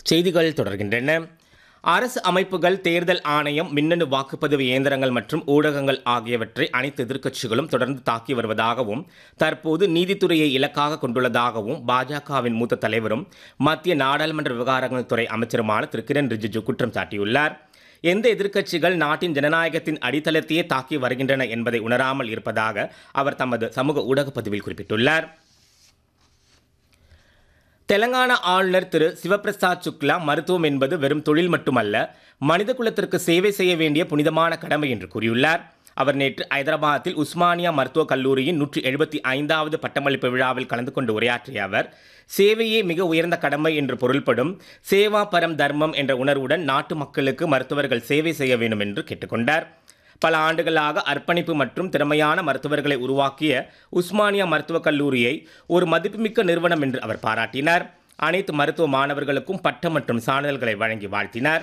செய்திகள் தொடர்கின்றன அரசு அமைப்புகள் தேர்தல் ஆணையம் மின்னணு வாக்குப்பதிவு இயந்திரங்கள் மற்றும் ஊடகங்கள் ஆகியவற்றை அனைத்து எதிர்க்கட்சிகளும் தொடர்ந்து தாக்கி வருவதாகவும் தற்போது நீதித்துறையை இலக்காக கொண்டுள்ளதாகவும் பாஜகவின் மூத்த தலைவரும் மத்திய நாடாளுமன்ற விவகாரங்கள் துறை அமைச்சருமான திரு கிரண் ரிஜிஜு குற்றம் சாட்டியுள்ளார் எந்த எதிர்க்கட்சிகள் நாட்டின் ஜனநாயகத்தின் அடித்தளத்தையே தாக்கி வருகின்றன என்பதை உணராமல் இருப்பதாக அவர் தமது சமூக ஊடகப் பதிவில் குறிப்பிட்டுள்ளார் தெலங்கானா ஆளுநர் திரு சிவபிரசாத் சுக்லா மருத்துவம் என்பது வெறும் தொழில் மட்டுமல்ல மனித குலத்திற்கு சேவை செய்ய வேண்டிய புனிதமான கடமை என்று கூறியுள்ளார் அவர் நேற்று ஐதராபாத்தில் உஸ்மானியா மருத்துவக் கல்லூரியின் நூற்றி எழுபத்தி ஐந்தாவது பட்டமளிப்பு விழாவில் கலந்து கொண்டு உரையாற்றிய அவர் சேவையே மிக உயர்ந்த கடமை என்று பொருள்படும் சேவா பரம் தர்மம் என்ற உணர்வுடன் நாட்டு மக்களுக்கு மருத்துவர்கள் சேவை செய்ய வேண்டும் என்று கேட்டுக்கொண்டார் பல ஆண்டுகளாக அர்ப்பணிப்பு மற்றும் திறமையான மருத்துவர்களை உருவாக்கிய உஸ்மானியா மருத்துவக் கல்லூரியை ஒரு மதிப்புமிக்க நிறுவனம் என்று அவர் பாராட்டினார் அனைத்து மருத்துவ மாணவர்களுக்கும் பட்டம் மற்றும் சான்றிதழ்களை வழங்கி வாழ்த்தினார்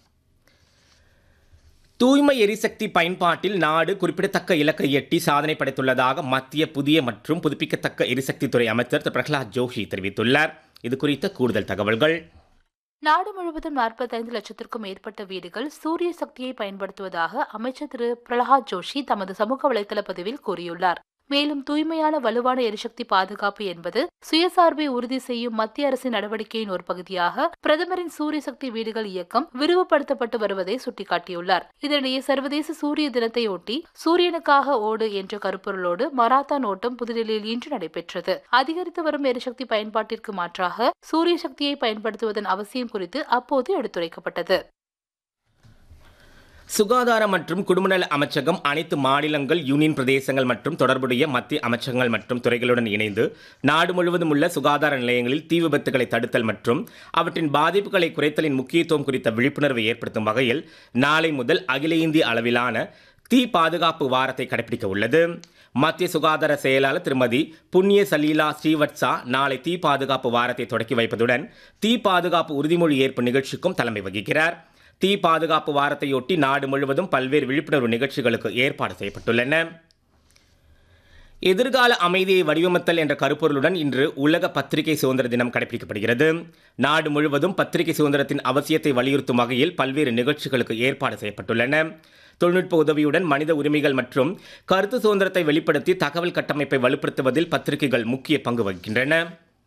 தூய்மை எரிசக்தி பயன்பாட்டில் நாடு குறிப்பிடத்தக்க இலக்கை எட்டி சாதனை படைத்துள்ளதாக மத்திய புதிய மற்றும் புதுப்பிக்கத்தக்க எரிசக்தி துறை அமைச்சர் திரு பிரகலாத் ஜோஷி தெரிவித்துள்ளார் இது குறித்த கூடுதல் தகவல்கள் நாடு முழுவதும் நாற்பத்தைந்து லட்சத்திற்கும் மேற்பட்ட வீடுகள் சூரிய சக்தியை பயன்படுத்துவதாக அமைச்சர் திரு பிரகலாத் ஜோஷி தமது சமூக வலைதள பதிவில் கூறியுள்ளார் மேலும் தூய்மையான வலுவான எரிசக்தி பாதுகாப்பு என்பது சுயசார்பை உறுதி செய்யும் மத்திய அரசின் நடவடிக்கையின் ஒரு பகுதியாக பிரதமரின் சூரிய சக்தி வீடுகள் இயக்கம் விரிவுபடுத்தப்பட்டு வருவதை சுட்டிக்காட்டியுள்ளார் இதனிடையே சர்வதேச சூரிய தினத்தையொட்டி சூரியனுக்காக ஓடு என்ற கருப்பொருளோடு மராத்தான் ஓட்டம் புதுடெல்லியில் இன்று நடைபெற்றது அதிகரித்து வரும் எரிசக்தி பயன்பாட்டிற்கு மாற்றாக சூரிய சக்தியை பயன்படுத்துவதன் அவசியம் குறித்து அப்போது எடுத்துரைக்கப்பட்டது சுகாதார மற்றும் குடும்பநல அமைச்சகம் அனைத்து மாநிலங்கள் யூனியன் பிரதேசங்கள் மற்றும் தொடர்புடைய மத்திய அமைச்சகங்கள் மற்றும் துறைகளுடன் இணைந்து நாடு முழுவதும் உள்ள சுகாதார நிலையங்களில் தீ விபத்துகளை தடுத்தல் மற்றும் அவற்றின் பாதிப்புகளை குறைத்தலின் முக்கியத்துவம் குறித்த விழிப்புணர்வை ஏற்படுத்தும் வகையில் நாளை முதல் அகில இந்திய அளவிலான தீ பாதுகாப்பு வாரத்தை கடைபிடிக்க உள்ளது மத்திய சுகாதார செயலாளர் திருமதி புண்ணிய சலீலா ஸ்ரீவத்சா நாளை தீ பாதுகாப்பு வாரத்தை தொடக்கி வைப்பதுடன் தீ பாதுகாப்பு உறுதிமொழி ஏற்பு நிகழ்ச்சிக்கும் தலைமை வகிக்கிறார் தீ பாதுகாப்பு வாரத்தையொட்டி நாடு முழுவதும் பல்வேறு விழிப்புணர்வு நிகழ்ச்சிகளுக்கு ஏற்பாடு செய்யப்பட்டுள்ளன எதிர்கால அமைதியை வடிவமைத்தல் என்ற கருப்பொருளுடன் இன்று உலக பத்திரிகை சுதந்திர தினம் கடைபிடிக்கப்படுகிறது நாடு முழுவதும் பத்திரிகை சுதந்திரத்தின் அவசியத்தை வலியுறுத்தும் வகையில் பல்வேறு நிகழ்ச்சிகளுக்கு ஏற்பாடு செய்யப்பட்டுள்ளன தொழில்நுட்ப உதவியுடன் மனித உரிமைகள் மற்றும் கருத்து சுதந்திரத்தை வெளிப்படுத்தி தகவல் கட்டமைப்பை வலுப்படுத்துவதில் பத்திரிகைகள் முக்கிய பங்கு வகிக்கின்றன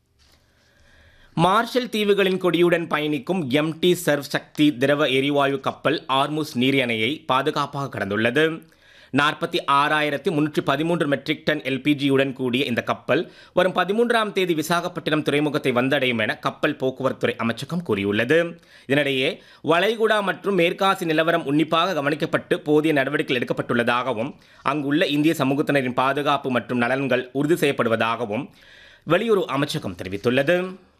மார்ஷல் தீவுகளின் கொடியுடன் பயணிக்கும் எம்டி சர்வ் சக்தி திரவ எரிவாயு கப்பல் ஆர்முஸ் நீரியணையை பாதுகாப்பாக கடந்துள்ளது நாற்பத்தி ஆறாயிரத்தி முன்னூற்றி பதிமூன்று மெட்ரிக் டன் எல்பிஜியுடன் கூடிய இந்த கப்பல் வரும் பதிமூன்றாம் தேதி விசாகப்பட்டினம் துறைமுகத்தை வந்தடையும் என கப்பல் போக்குவரத்துறை அமைச்சகம் கூறியுள்ளது இதனிடையே வளைகுடா மற்றும் மேற்காசி நிலவரம் உன்னிப்பாக கவனிக்கப்பட்டு போதிய நடவடிக்கைகள் எடுக்கப்பட்டுள்ளதாகவும் அங்குள்ள இந்திய சமூகத்தினரின் பாதுகாப்பு மற்றும் நலன்கள் உறுதி செய்யப்படுவதாகவும் வெளியுறவு அமைச்சகம் தெரிவித்துள்ளது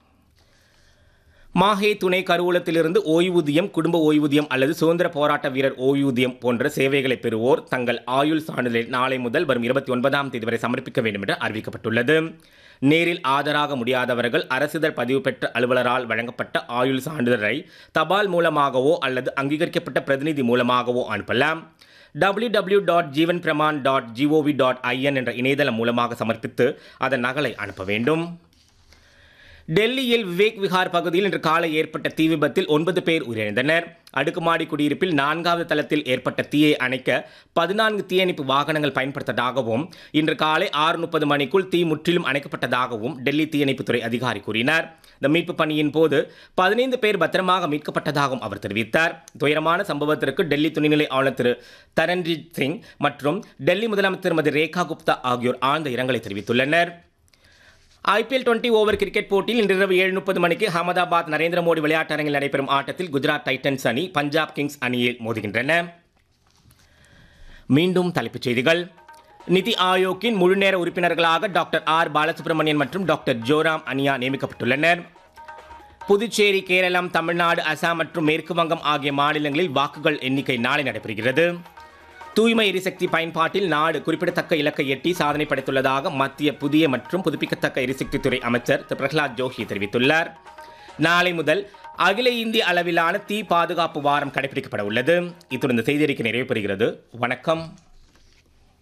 மாஹே துணை கருவூலத்திலிருந்து ஓய்வூதியம் குடும்ப ஓய்வூதியம் அல்லது சுதந்திர போராட்ட வீரர் ஓய்வூதியம் போன்ற சேவைகளை பெறுவோர் தங்கள் ஆயுள் சான்றிதழை நாளை முதல் வரும் இருபத்தி ஒன்பதாம் தேதி வரை சமர்ப்பிக்க வேண்டும் என்று அறிவிக்கப்பட்டுள்ளது நேரில் ஆஜராக முடியாதவர்கள் அரசிதழ் பதிவு பெற்ற அலுவலரால் வழங்கப்பட்ட ஆயுள் சான்றிதழை தபால் மூலமாகவோ அல்லது அங்கீகரிக்கப்பட்ட பிரதிநிதி மூலமாகவோ அனுப்பலாம் W W dot Jeevan Pramaan dot GOV dot IN என்ற இணையதளம் மூலமாக சமர்ப்பித்து அதன் நகலை அனுப்ப வேண்டும் டெல்லியில் விவேக் விஹார் பகுதியில் இன்று காலை ஏற்பட்ட தீ விபத்தில் ஒன்பது பேர் உயிரிழந்தனர் அடுக்குமாடி குடியிருப்பில் நான்காவது தளத்தில் ஏற்பட்ட தீயை அணைக்க பதினான்கு தீயணைப்பு வாகனங்கள் பயன்படுத்ததாகவும் இன்று காலை ஆறு முப்பது மணிக்குள் தீ முற்றிலும் அணைக்கப்பட்டதாகவும் டெல்லி தீயணைப்புத்துறை அதிகாரி கூறினார் இந்த மீட்பு பணியின் போது பதினைந்து பேர் பத்திரமாக மீட்கப்பட்டதாகவும் அவர் தெரிவித்தார் துயரமான சம்பவத்திற்கு டெல்லி துணைநிலை ஆளுநர் திரு தரண்ஜித் சிங் மற்றும் டெல்லி முதலமைச்சர் திருமதி ரேகா குப்தா ஆகியோர் ஆழ்ந்த இரங்கலை தெரிவித்துள்ளனர் ஐபிஎல் டுவெண்ட்டி ஓவர் கிரிக்கெட் போட்டியில் இன்று இரவு ஏழு முப்பது மணிக்கு அகமதாபாத் நரேந்திர மோடி விளையாட்டரங்கில் நடைபெறும் ஆட்டத்தில் குஜராத் டைட்டன்ஸ் அணி பஞ்சாப் கிங்ஸ் அணியில் மோதுகின்றன மீண்டும் தலைப்புச் செய்திகள் நிதி ஆயோக்கின் முழுநேர உறுப்பினர்களாக டாக்டர் ஆர் பாலசுப்ரமணியன் மற்றும் டாக்டர் ஜோராம் அனியா நியமிக்கப்பட்டுள்ளனர் புதுச்சேரி கேரளம் தமிழ்நாடு அசாம் மற்றும் மேற்கு வங்கம் ஆகிய மாநிலங்களில் வாக்குகள் எண்ணிக்கை நாளை நடைபெறுகிறது தூய்மை எரிசக்தி பயன்பாட்டில் நாடு குறிப்பிடத்தக்க இலக்கை எட்டி சாதனை படைத்துள்ளதாக மத்திய புதிய மற்றும் புதுப்பிக்கத்தக்க எரிசக்தித்துறை அமைச்சர் திரு பிரகலாத் ஜோஷி தெரிவித்துள்ளார் நாளை முதல் அகில இந்திய அளவிலான தீ பாதுகாப்பு வாரம் கடைபிடிக்கப்பட உள்ளது இத்துடன் இந்த செய்தியறிக்கை நிறைவு பெறுகிறது வணக்கம்